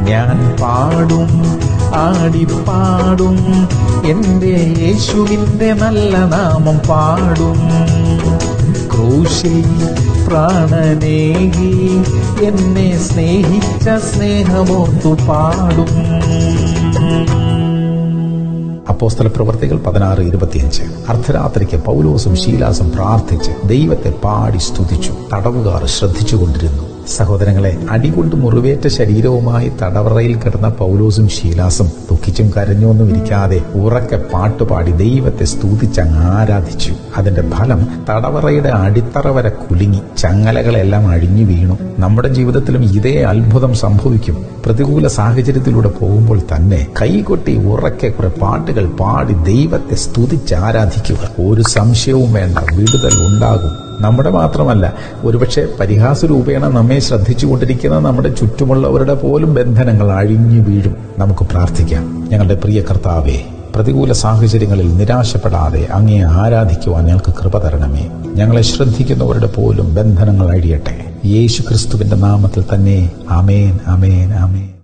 ഞാൻ പാടും ആടിപ്പാടും എൻ്റെ യേശുവിൻ്റെ നല്ല നാമം പാടും ക്രൂശിൽ പ്രാണനേകി എന്നെ സ്നേഹിച്ച സ്നേഹമോർത്തു പാടും അപ്പോസ്തല പ്രവർത്തികൾ പതിനാറ് ഇരുപത്തിയഞ്ച് അർദ്ധരാത്രിക്ക് പൗലോസും ശീലാസും പ്രാർത്ഥിച്ച് ദൈവത്തെ പാടി സ്തുതിച്ചു തടവുകാർ ശ്രദ്ധിച്ചുകൊണ്ടിരുന്നു സഹോദരങ്ങളെ അടികൊണ്ട് മുറിവേറ്റ ശരീരവുമായി തടവറയിൽ കിടന്ന പൗലോസും ശീലാസും ദുഃഖിച്ചും കരഞ്ഞൊന്നും ഇരിക്കാതെ ഉറക്കെ പാട്ടുപാടി ദൈവത്തെ സ്തുതിച്ചങ്ങ് ആരാധിച്ചു അതിന്റെ ഫലം തടവറയുടെ അടിത്തറ വരെ കുലുങ്ങി ചങ്ങലകളെല്ലാം അഴിഞ്ഞു വീണു നമ്മുടെ ജീവിതത്തിലും ഇതേ അത്ഭുതം സംഭവിക്കും പ്രതികൂല സാഹചര്യത്തിലൂടെ പോകുമ്പോൾ തന്നെ കൈകൊട്ടി ഉറക്കെ കുറെ പാട്ടുകൾ പാടി ദൈവത്തെ സ്തുതിച്ച് ആരാധിക്കുക ഒരു സംശയവും വേണ്ട വിടുതൽ ഉണ്ടാകും നമ്മുടെ മാത്രമല്ല ഒരുപക്ഷെ പരിഹാസ രൂപേണ നമ്മെ ശ്രദ്ധിച്ചുകൊണ്ടിരിക്കുന്ന നമ്മുടെ ചുറ്റുമുള്ളവരുടെ പോലും ബന്ധനങ്ങൾ അഴിഞ്ഞു വീഴും നമുക്ക് പ്രാർത്ഥിക്കാം ഞങ്ങളുടെ പ്രിയ കർത്താവേ പ്രതികൂല സാഹചര്യങ്ങളിൽ നിരാശപ്പെടാതെ അങ്ങേ ആരാധിക്കുവാൻ ഞങ്ങൾക്ക് കൃപ തരണമേ ഞങ്ങളെ ശ്രദ്ധിക്കുന്നവരുടെ പോലും ബന്ധനങ്ങൾ അഴിയട്ടെ യേശു ക്രിസ്തുവിന്റെ നാമത്തിൽ തന്നെ അമേൻ അമേൻ അമേൻ